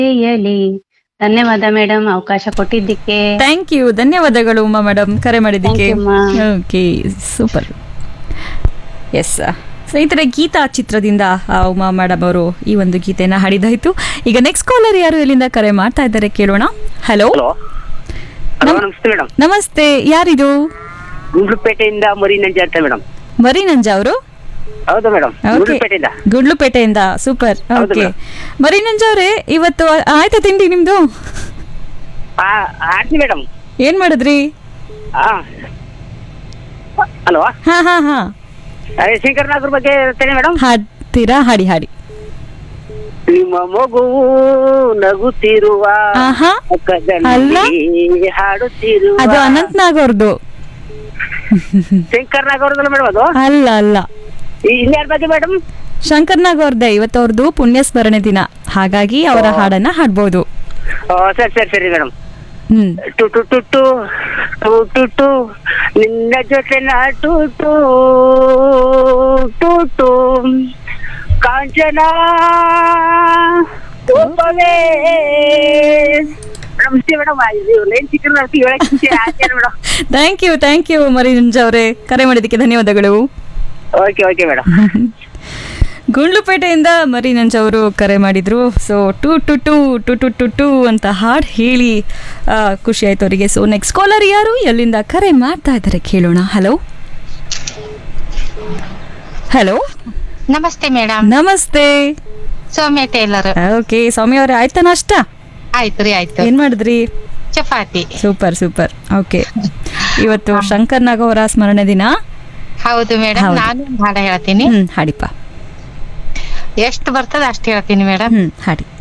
ಜೊತೆಯಲಿ ಧನ್ಯವಾದ ಮೇಡಮ್ ಅವಕಾಶ ಕೊಟ್ಟಿದ್ದಕ್ಕೆ ಥ್ಯಾಂಕ್ ಯು ಧನ್ಯವಾದಗಳು ಉಮಾ ಮೇಡಮ್ ಕರೆ ಮಾಡಿದ್ದಕ್ಕೆ Thank you, ma'am. Okay super yes ಸ್ನೇಹಿತರೆ ಗೀತಾ ಚಿತ್ರದಿಂದ ಆ, ಉಮಾ ಮೇಡಮ್ ಅವರು ಈ ಒಂದು ಗೀತೆನ ಹಾಡಿದಾಯ್ತು ಈಗ ನೆಕ್ಸ್ಟ್ ಕಾಲರ್ ಯಾರು ಎಲ್ಲಿಂದ ಕರೆ ಮಾಡ್ತಾ ಇದ್ದಾರೆ ಕೇಳೋಣ ಹಲೋ ಹಲೋ ಹಲೋ ನಮಸ್ತೆ ಮೇಡಮ್ ನಮಸ್ತೆ ಯಾರಿದು ಗುಂಡ್ಲುಪೇಟೆಯಿಂದ ಮರಿ ನಂಜಿ ಅಂತ ಮೇಡಮ್ ಮರಿ ನಂಜ ಅವರು ಹೌದು ಮೇಡಮ್ ಗುಂಡ್ಲುಪೇಟೆಯಿಂದ ಗುಡ್ಲುಪೇಟೆಯಿಂದ ಸೂಪರ್ ಹೌದು ಓಕೆ madam. ಮರಿ ನಂಜ ಅವರೇ ಇವತ್ತು ಆಯ್ತಾ ತಿಂಡಿ ನಿಮ್ದು ಆ ಆಡ್ತೀನಿ ಮೇಡಮ್ ಏನ್ ಮಾಡಿದ್ರಿ ಹಾ ಹಲೋ ಹಾ ಹಾ ಹಾ ಶಂಕರನಾಗ್ರ ಬಗ್ಗೆ ಇರ್ತೇನೆ ಮೇಡಮ್ ಹಾಡ್ತೀರಾ ಹಾಡಿ ಹಾಡಿ ನಿಮ್ಮ ಮಗುವು ನಗುತ್ತಿರುವ ಆಹಾ ಅಲ್ಲ? ಮುಖದಲ್ಲಿ ಹಾಡುತ್ತಿರುವ ಅದು ಅನಂತ್ ನಾಗ್ ಅವ್ರದ್ದು ಶಂಕರ್ನಾಗ್ ಅವ್ರದಲ್ಲ ಮೇಡಮ್ ಅದು ಅಲ್ಲ ಅಲ್ಲ ಈ- ಇನ್ಯಾರ ಬಗ್ಗೆ ಮೇಡಮ್ ಶಂಕರ್ ನಾಗ್ ಅವ್ರದ್ದೇ ಇವತ್ತು ಅವ್ರದ್ದು ಪುಣ್ಯ ಸ್ಮರಣೆ ದಿನ ಹಾಗಾಗಿ ಅವರ ಹಾಡನ್ನ ಹಾಡ್ಬೋದು ಸರಿ ಸರಿ ಸರಿ ಮೇಡಮ್ ಹ್ಮ್ ಟು ಟು ಟು ಟು ಟು ಟು ಟು ನಿನ್ನ ಜೊತೆ ನಾ ಟು ಟು ಟು ಟು ಕಾಂಚನ ಕೋಪವೇ ನಮಸ್ತೆ ಮೇಡಮ್ ಲೈನ್ ಸಿಕ್ಕರು ನಮ್ಗೆ ಹೇಳಕ್ ಖುಷಿ ಆಯ್ತು madam thank you thank you Mari Nanja ಅವರೇ ಕರೆ ಮಾಡಿದ್ದಕ್ಕೆ ಧನ್ಯವಾದಗಳು ಓಕೆ ಓಕೆ ಮೇಡಮ್ ಗುಂಡ್ಲುಪೇಟೆಯಿಂದ ಮರಿ ನಂಜ ಅವರು ಕರೆ ಮಾಡಿದ್ರು ಸೊ ಟು ಟು ಟು ಟು ಟು ಟು ಟು ಅಂತ ಹಾಡು ಹೇಳಿ ಆ, ಖುಷಿ ಆಯ್ತು ಅವರಿಗೆ ಸೊ ನೆಕ್ಸ್ಟ್ ಕಾಲರ್ ಯಾರು ಎಲ್ಲಿಂದ ಕರೆ ಮಾಡ್ತಾ ಇದ್ದಾರೆ ಕೇಳೋಣ ಹಲೋ ಹಲೋ ನಮಸ್ತೆ ಮೇಡಮ್ ನಮಸ್ತೆ ಸೌಮ್ಯ ಟೇಲರ್ ಓಕೆ ಸೌಮ್ಯ ಅವರೇ ಆಯ್ತಾ ನಾಷ್ಟ ಆಯ್ತು ರೀ ಆಯ್ತು ಏನ್ ಮಾಡಿದ್ರಿ ಚಪಾತಿ ಸೂಪರ್ ಸೂಪರ್ ಓಕೆ ಇವತ್ತು ಶಂಕರ್ ನಾಗ್ ಅವರ ಸ್ಮರಣೆ ದಿನ ಹೌದು ಮೇಡಮ್ ಹೌದು. ನಾನು ಒಂದ್ ಹಾಡ ಹೇಳ್ತೀನಿ ಹ್ಮ್ ಹಾಡಿಪ್ಪ ಎಷ್ಟು ಬರ್ತದ ಅಷ್ಟು ಹೇಳ್ತೀನಿ ಮೇಡಮ್ ಹ್ಮ್ ಹಾಡಿ